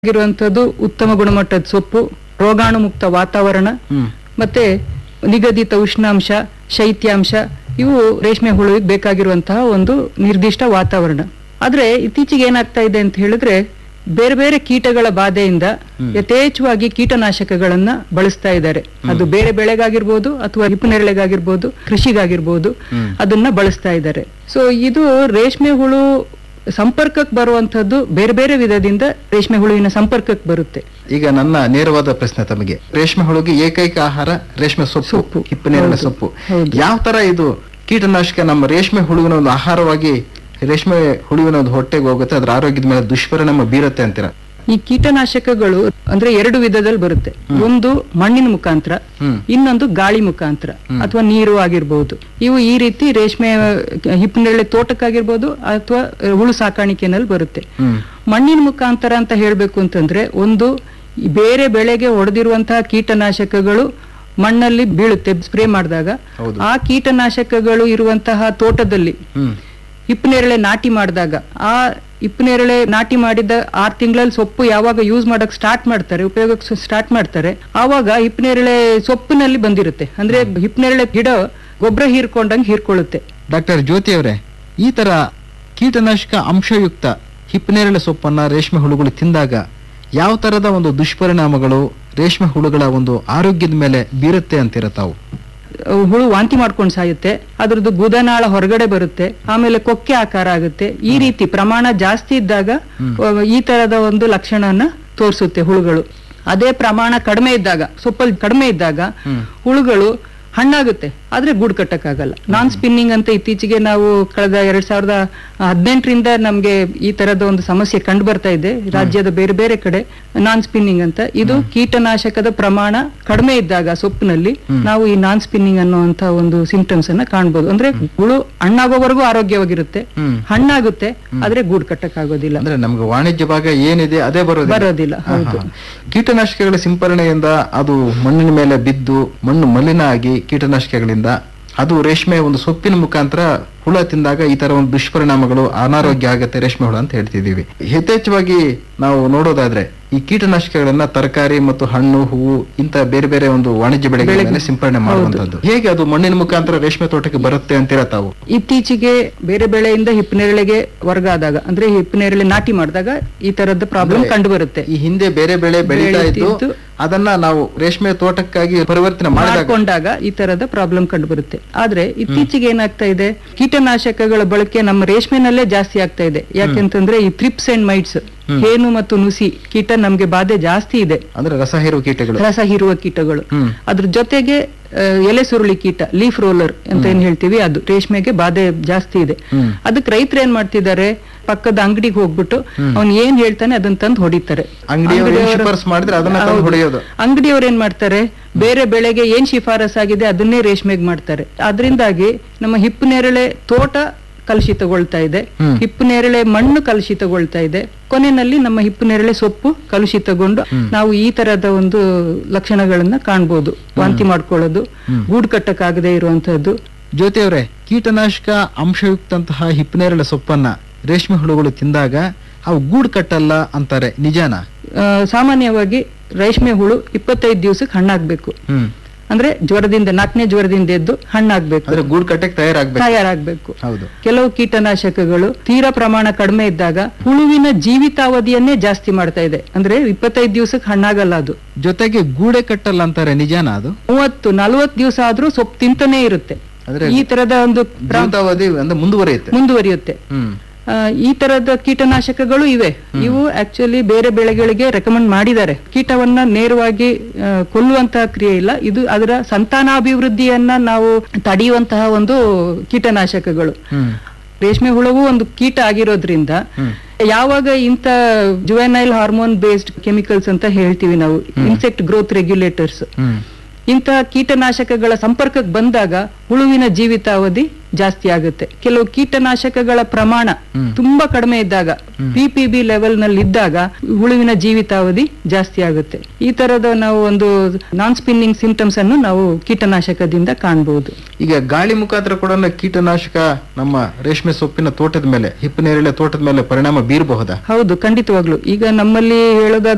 ಆಗಿರುವಂತದ್ದು ಉತ್ತಮ ಗುಣಮಟ್ಟದ ಸೊಪ್ಪು ರೋಗಾಣು ಮುಕ್ತ ವಾತಾವರಣ ಹ್ಮ್ ಮತ್ತೆ ನಿಗದಿತ ಉಷ್ಣಾಂಶ ಶೈತ್ಯಾಂಶ ಇವು ರೇಷ್ಮೆ ಹುಳುವಿಗೆ ಬೇಕಾಗಿರುವಂತಹ ಒಂದು ನಿರ್ದಿಷ್ಟ ವಾತಾವರಣ ಆದ್ರೆ ಇತ್ತೀಚೆಗೆ ಏನಾಗ್ತಾ ಇದೆ ಅಂತ ಹೇಳಿದ್ರೆ ಬೇರೆ ಬೇರೆ ಕೀಟಗಳ ಬಾಧೆಯಿಂದ ಯಥೇಚ್ಛವಾಗಿ ಕೀಟನಾಶಕಗಳನ್ನ ಬಳಸ್ತಾ ಇದ್ದಾರೆ ಅದು ಬೇರೆ ಬೆಳೆಗಾಗಿರ್ಬೋದು ಅಥವಾ ಹಿಪ್ಪುನೇರಳೆಗಾಗಿರ್ಬೋದು ಕೃಷಿಗಾಗಿರ್ಬೋದು ಹ್ಮ್. ಅದನ್ನ ಬಳಸ್ತಾ ಇದ್ದಾರೆ ಸೊ ಇದು ರೇಷ್ಮೆ ಹುಳು ಸಂಪರ್ಕಕ್ಕೆ ಬರುವಂತದ್ದು ಬೇರೆ ಬೇರೆ ವಿಧದಿಂದ ರೇಷ್ಮೆ ಹುಳುವಿನ ಸಂಪರ್ಕಕ್ಕೆ ಬರುತ್ತೆ ಈಗ ನನ್ನ ನೇರವಾದ ಪ್ರಶ್ನೆ ತಮಗೆ ರೇಷ್ಮೆ ಹುಳುಗೆ ಏಕೈಕ ಆಹಾರ ರೇಷ್ಮೆ ಸೊಪ್ಪು ಸೊಪ್ಪು. ಹಿಪ್ಪನೇರಳೆ ಹೌದು. ಸೊಪ್ಪು ಹೌದು. ಯಾವ ತರ ಇದು ಕೀಟನಾಶಕ ನಮ್ಮ ರೇಷ್ಮೆ ಹುಳುವಿನ ಒಂದು ಆಹಾರವಾಗಿ ರೇಷ್ಮೆ ಹುಳುವಿನ ಒಂದು ಹೊಟ್ಟೆಗೆ ಹೋಗುತ್ತೆ ಅದ್ರ ಆರೋಗ್ಯದ ಮೇಲೆ ದುಷ್ಪರಿಣಾಮ ಬೀರುತ್ತೆ ಅಂತೀರ ಈ ಕೀಟನಾಶಕಗಳು ಅಂದ್ರೆ ಎರಡು ವಿಧದಲ್ಲಿ ಬರುತ್ತೆ ಒಂದು ಮಣ್ಣಿನ ಮುಖಾಂತರ ಹ್ಮ್ ಇನ್ನೊಂದು ಗಾಳಿ ಮುಖಾಂತರ ಅಥವಾ ನೀರು ಆಗಿರ್ಬೋದು ಇವು ಈ ರೀತಿ ರೇಷ್ಮೆ ಹಿಪ್ಪನೇರಳೆ ತೋಟಕ್ಕಾಗಿರ್ಬೋದು ಅಥವಾ ಹುಳು ಸಾಕಾಣಿಕೆನಲ್ಲಿ ಬರುತ್ತೆ ಹ್ಮ್ ಮಣ್ಣಿನ ಮುಖಾಂತರ ಅಂತ ಹೇಳ್ಬೇಕು ಅಂತಂದ್ರೆ ಒಂದು ಈ ಬೇರೆ ಬೆಳೆಗೆ ಹೊಡೆದಿರುವಂತಹ ಕೀಟನಾಶಕಗಳು ಮಣ್ಣಲ್ಲಿ ಬೀಳುತ್ತೆ ಸ್ಪ್ರೇ ಮಾಡಿದಾಗ ಹೌದು. ಆ ಕೀಟನಾಶಕಗಳು ಇರುವಂತಹ ತೋಟದಲ್ಲಿ ಹ್ಮ್ ಹಿಪ್ಪನೇರಳೆ ನಾಟಿ ಮಾಡಿದಾಗ ಆ ಹಿಪ್ಪನೇರಳೆ ನಾಟಿ ಮಾಡಿದ ಆರ್ ತಿಂಗಳಲ್ಲಿ ಸೊಪ್ಪು ಯಾವಾಗ ಯೂಸ್ ಮಾಡಕ್ ಸ್ಟಾರ್ಟ್ ಮಾಡ್ತಾರೆ ಉಪಯೋಗಕ್ಕೆ ಸ್ಟಾರ್ಟ್ ಮಾಡ್ತಾರೆ ಆವಾಗ ಹಿಪ್ಪನೇರಳೆ ಸೊಪ್ಪಿನಲ್ಲಿ ಬಂದಿರುತ್ತೆ ಅಂದ್ರೆ ಹಿಪ್ಪನೇರಳೆ ಗಿಡ ಗೊಬ್ಬರ ಹೀರ್ಕೊಂಡಂಗೆ ಹೀರ್ಕೊಳ್ಳುತ್ತೆ ಡಾಕ್ಟರ್ ಜ್ಯೋತಿ ಅವರೇ ಈ ತರ ಕೀಟನಾಶಕ ಅಂಶಯುಕ್ತ ಹಿಪ್ಪನೇರಳೆ ಸೊಪ್ಪನ್ನ ರೇಷ್ಮೆ ಹುಳುಗಳು ತಿಂದಾಗ ಯಾವ ತರದ ಒಂದು ದುಷ್ಪರಿಣಾಮಗಳು ರೇಷ್ಮೆ ಹುಳುಗಳ ಒಂದು ಆರೋಗ್ಯದ ಮೇಲೆ ಬೀರುತ್ತೆ ಅಂತೀರ ತಾವು ಅಹ್ ಹುಳು ವಾಂತಿ ಮಾಡ್ಕೊಂಡು ಸಾಯುತ್ತೆ ಅದ್ರದ್ದು ಗುದನಾಳ ಹೊರಗಡೆ ಬರುತ್ತೆ ಆಮೇಲೆ ಕೊಕ್ಕೆ ಆಕಾರ ಆಗುತ್ತೆ ಈ ರೀತಿ ಪ್ರಮಾಣ ಜಾಸ್ತಿ ಇದ್ದಾಗ ಅಹ್ ಈ ತರದ ಒಂದು ಲಕ್ಷಣನ ತೋರಿಸುತ್ತೆ ಹುಳುಗಳು ಅದೇ ಪ್ರಮಾಣ ಕಡಿಮೆ ಇದ್ದಾಗ ಸೊಪ್ಪಲ್ಲಿ ಕಡಿಮೆ ಇದ್ದಾಗ ಹ್ಮ್. ಹುಳುಗಳು ಹಣ್ಣಾಗುತ್ತೆ ಆದ್ರೆ ಗೂಡು ಕಟ್ಟಕ್ಕಾಗಲ್ಲ ನಾನ್ ಸ್ಪಿನ್ನಿಂಗ್ ಅಂತ ಇತ್ತೀಚೆಗೆ ನಾವು ಕಳೆದ ಎರಡ್ ಸಾವಿರದ ಹದಿನೆಂಟರಿಂದ ನಮ್ಗೆ ಈ ತರದ ಒಂದು ಸಮಸ್ಯೆ ಕಂಡು ಬರ್ತಾ ಇದೆ ರಾಜ್ಯದ ಬೇರೆ ಬೇರೆ ಕಡೆ ನಾನ್ ಸ್ಪಿನ್ನಿಂಗ್ ಅಂತ ಇದು ಕೀಟನಾಶಕದ ಪ್ರಮಾಣ ಕಡಿಮೆ ಇದ್ದಾಗ ಸೊಪ್ಪಿನಲ್ಲಿ ನಾವು ಈ ನಾನ್ ಸ್ಪಿನ್ನಿಂಗ್ ಅನ್ನುವಂತ ಒಂದು ಸಿಂಪ್ಟಮ್ಸ್ ಅನ್ನ ಕಾಣ್ಬೋದು ಅಂದ್ರೆ ಹುಳು ಹಣ್ಣಾಗೋವರೆಗೂ ಆರೋಗ್ಯವಾಗಿರುತ್ತೆ ಹ್ಮ್. ಹಣ್ಣಾಗುತ್ತೆ ಆದ್ರೆ ಗೂಡು ಕಟ್ಟಕ್ಕಾಗೋದಿಲ್ಲ ಅಂದ್ರೆ ನಮ್ಗೆ ವಾಣಿಜ್ಯ ಭಾಗ ಏನಿದೆ ಅದೇ ಬರೋದಿಲ್ಲ ಬರೋದಿಲ್ಲ, ಹಾ, ಹೌದು. ಹಾ. ಕೀಟನಾಶಕಗಳ ಸಿಂಪರಣೆಯಿಂದ ಅದು ಮಣ್ಣಿನ ಮೇಲೆ ಬಿದ್ದು ಮಣ್ಣು ಮಲಿನ ಆಗಿ ಕೀಟನಾಶಕಗಳಿಂದ ಅದು ರೇಷ್ಮೆ ಒಂದು ಸೊಪ್ಪಿನ ಮುಖಾಂತರ ಹುಳ ತಿಂದಾಗ ಈ ತರ ಒಂದು ದುಷ್ಪರಿಣಾಮಗಳು ಅನಾರೋಗ್ಯ ಆಗತ್ತೆ ರೇಷ್ಮೆ ಹುಳ ಅಂತ ಹೇಳ್ತಿದೀವಿ ಯಥೇಚ್ಛವಾಗಿ ನಾವು ನೋಡೋದಾದ್ರೆ ಈ ಕೀಟನಾಶಕಗಳನ್ನ ತರಕಾರಿ ಮತ್ತು ಹಣ್ಣು ಹೂವು ಇಂತ ಬೇರೆ ಬೇರೆ ಒಂದು ವಾಣಿಜ್ಯ ಬೆಳೆಗಳ ಬೆಳೆಗೆ- ಮೇಲೆ ಸಿಂಪರಣೆ ಮಾಡುವಂತದ್ದು ಹೇಗೆ ಅದು ಮಣ್ಣಿನ ಮುಖಾಂತರ ರೇಷ್ಮೆ ತೋಟಕ್ಕೆ ಬರುತ್ತೆ ಅಂತೀರಾ ತಾವು ಇತ್ತೀಚೆಗೆ ಬೇರೆ ಬೆಳೆಯಿಂದ ಹಿಪ್ಪನೇರಳೆಗೆ ವರ್ಗ ಆದಾಗ ಅಂದ್ರೆ ಹಿಪ್ಪನೇರಳೆ ನಾಟಿ ಮಾಡಿದಾಗ ಈ ತರದ ಪ್ರಾಬ್ಲಮ್ ಅಂದ್ರೆ ಕಂಡು ಬರುತ್ತೆ ಈ ಹಿಂದೆ ಬೇರೆ ಬೆಳೆ ಬೆಳೀತಾ ಇದ್ದು ಬೆಳೀತಿದ್ದು. ಅದನ್ನ ನಾವು ರೇಷ್ಮೆ ತೋಟಕ್ಕಾಗಿ ಪರಿವರ್ತನೆ ಮಾಡಿದಾಗ ಮಾಡ್ಕೊಂಡಾಗ ಈ ತರದ ಪ್ರಾಬ್ಲಮ್ ಕಂಡು ಬರುತ್ತೆ ಆದ್ರೆ ಇತ್ತೀಚೆಗೆ ಏನಾಗ್ತಾ ಇದೆ ಕೀಟನಾಶಕಗಳ ಬಳಕೆ ನಮ್ಮ ರೇಷ್ಮೆನಲ್ಲೇ ಜಾಸ್ತಿ ಆಗ್ತಾ ಇದೆ ಯಾಕೆಂತಂದ್ರೆ ಈ ಥ್ರಿಪ್ಸ್ ಅಂಡ್ ಮೈಟ್ಸ್ ಹೇನು ಮತ್ತು ನುಸಿ ಕೀಟ ನಮ್ಗೆ ಬಾಧೆ ಜಾಸ್ತಿ ಇದೆ ಅಂದ್ರೆ ರಸ ಹೀರುವ ಕೀಟಗಳು ರಸ ಹೀರುವ ಕೀಟಗಳು ಹ್ಮ್. ಅದ್ರ ಜೊತೆಗೆ ಆ, ಎಲೆ ಸುರುಳಿ ಕೀಟ ಲೀಫ್ ರೋಲರ್ ಅಂತ ಏನ್ ಹೇಳ್ತೀವಿ ಅದು ರೇಷ್ಮೆಗೆ ಬಾಧೆ ಜಾಸ್ತಿ ಇದೆ ಹ್ಮ್. ಅದಕ್ಕೆ ರೈತರು ಏನ್ ಮಾಡ್ತಿದ್ದಾರೆ ಪಕ್ಕದ ಅಂಗಡಿಗೆ ಹೋಗ್ಬಿಟ್ಟು ಅವ್ನ್ ಏನ್ ಹೇಳ್ತಾನೆ ಅದನ್ನ ತಂದು ಹೊಡಿತಾರೆ ಅಂಗಡಿಯವರು ಏನ್ ಅಂಗಡಿಯವರು- ಶಿಫಾರಸ್ ಮಾಡಿದ್ರೆ ಅದನ್ನ ತಂದು ಹೌದು. ಹೊಡೆಯೋದು. ಅಂಗಡಿಯವ್ರು ಏನ್ ಮಾಡ್ತಾರೆ ಬೇರೆ ಬೆಳೆಗೆ ಏನ್ ಶಿಫಾರಸ್ ಆಗಿದೆ ಅದನ್ನೇ ರೇಷ್ಮೆಗೆ ಮಾಡ್ತಾರೆ ಅದರಿಂದಾಗಿ ನಮ್ಮ ಹಿಪ್ಪು ನೇರಳೆ ತೋಟ ಕಲುಷಿತಗೊಳ್ತಾ ಇದೆ ಹ್ಮ್. ಹಿಪ್ಪು ನೇರಳೆ ಮಣ್ಣು ಕಲುಷಿತಗೊಳ್ತಾ ಇದೆ ಕೊನೆಯಲ್ಲಿ ನಮ್ಮ ಹಿಪ್ಪು ನೇರಳೆ ಸೊಪ್ಪು ಕಲುಷಿತಗೊಂಡು ನಾವು ಈ ತರದ ಒಂದು ಲಕ್ಷಣಗಳನ್ನ ಕಾಣ್ಬೋದು ವಾಂತಿ ಮಾಡ್ಕೊಳ್ಳೋದು ಗೂಡು ಕಟ್ಟಕ್ಕಾಗದೇ ಇರುವಂತಹದ್ದು ಜ್ಯೋತಿ ಅವರೇ ಕೀಟನಾಶಕ ಅಂಶಯುಕ್ತಂತಹ ಹಿಪ್ಪನೇರಳೆ ಸೊಪ್ಪನ್ನ ರೇಷ್ಮೆ ಹುಳುಗಳು ತಿಂದಾಗ ಅವು ಗೂಡು ಕಟ್ಟಲ್ಲ ಅಂತಾರೆ ನಿಜಾನ ಆ, ಸಾಮಾನ್ಯವಾಗಿ ರೇಷ್ಮೆ ಹುಳು ಇಪ್ಪತ್ತೈದು ದಿವಸಕ್ಕೆ ಹಣ್ಣಾಗ್ಬೇಕು ಹ್ಮ್ ಅಂದ್ರೆ ಜ್ವರದಿಂದ ನಾಲ್ಕನೇ ಜ್ವರದಿಂದ ಎದ್ದು ಹಣ್ಣಾಗ್ಬೇಕು ಅಂದ್ರೆ ಗೂಡು ಕಟ್ಟಕ್ಕೆ ತಯಾರಾಗ್ಬೇಕು ತಯಾರಾಗ್ಬೇಕು ಹೌದು ಕೆಲವು ಕೀಟನಾಶಕಗಳು ತೀರಾ ಪ್ರಮಾಣ ಕಡಿಮೆ ಇದ್ದಾಗ ಹುಳುವಿನ ಜೀವಿತಾವಧಿಯನ್ನೇ ಜಾಸ್ತಿ ಮಾಡ್ತಾ ಇದೆ ಅಂದ್ರೆ ಇಪ್ಪತ್ತೈದು ದಿವಸಕ್ಕೆ ಹಣ್ಣಾಗಲ್ಲ ಅದು ಜೊತೆಗೆ ಗೂಡೆ ಕಟ್ಟಲ್ಲ ಅಂತಾರೆ ನಿಜಾನ ಅದು ಮೂವತ್ತು ನಲವತ್ತು ದಿವಸ ಆದ್ರೂ ಸೊಪ್ಪು ತಿಂತಾನೆ ಇರುತ್ತೆ ಅಂದ್ರೆ ಈ ತರದ ಒಂದು ಪ್ರ- ಜೀವಿತಾವಧಿ ಅಂದ್ರೆ ಮುಂದುವರಿಯುತ್ತೆ ಮುಂದುವರಿಯುತ್ತೆ ಹ್ಮ್ ಆ, ಈ ತರದ ಕೀಟನಾಶಕಗಳು ಇವೆ ಇವು ಆಕ್ಚುಲಿ ಬೇರೆ ಬೆಳೆಗಳಿಗೆ ರೆಕಮೆಂಡ್ ಮಾಡಿದ್ದಾರೆ ಕೀಟವನ್ನ ನೇರವಾಗಿ ಆ, ಕೊಲ್ಲುವಂತಹ ಕ್ರಿಯೆ ಇಲ್ಲ ಇದು ಅದರ ಸಂತಾನಾಭಿವೃದ್ಧಿಯನ್ನ ನಾವು ತಡೆಯುವಂತಹ ಒಂದು ಕೀಟನಾಶಕಗಳು ಹ್ಮ್ ರೇಷ್ಮೆ ಹುಳವು ಒಂದು ಕೀಟ ಆಗಿರೋದ್ರಿಂದ ಹ್ಮ್. ಯಾವಾಗ ಇಂಥ ಜುವೆನೈಲ್ ಹಾರ್ಮೋನ್ ಬೇಸ್ಡ್ ಕೆಮಿಕಲ್ಸ್ ಅಂತ ಹೇಳ್ತೀವಿ ನಾವು ಇನ್ಸೆಕ್ಟ್ ಗ್ರೋತ್ ರೆಗ್ಯುಲೇಟರ್ಸ್ ಹ್ಮ್ ಇಂತಹ ಕೀಟನಾಶಕಗಳ ಸಂಪರ್ಕಕ್ಕೆ ಬಂದಾಗ ಹುಳುವಿನ ಜೀವಿತಾವಧಿ ಜಾಸ್ತಿ ಆಗುತ್ತೆ ಕೆಲವು ಕೀಟನಾಶಕಗಳ ಪ್ರಮಾಣ ತುಂಬಾ ಕಡಿಮೆ ಇದ್ದಾಗ ಪಿ ಪಿ ಬಿ ಲೆವೆಲ್ ನಲ್ಲಿ ಇದ್ದಾಗ ಹುಳುವಿನ ಜೀವಿತಾವಧಿ ಜಾಸ್ತಿ ಆಗುತ್ತೆ ಈ ತರದ ನಾವು ಒಂದು ನಾನ್ ಸ್ಪಿನ್ನಿಂಗ್ ಸಿಂಟಮ್ಸ್ ಅನ್ನು ನಾವು ಕೀಟನಾಶಕದಿಂದ ಕಾಣಬಹುದು ಈಗ ಗಾಳಿ ಮುಖಾಂತರ ಕೂಡ ಕೀಟನಾಶಕ ನಮ್ಮ ರೇಷ್ಮೆ ಸೊಪ್ಪಿನ ತೋಟದ ಮೇಲೆ ಹಿಪ್ಪನೇರಳೆ ತೋಟದ ಮೇಲೆ ಪರಿಣಾಮ ಬೀರಬಹುದಾ ಹೌದು ಖಂಡಿತವಾಗ್ಲು ಈಗ ನಮ್ಮಲ್ಲಿ ಹೇಳೋದಾದ್ರೆ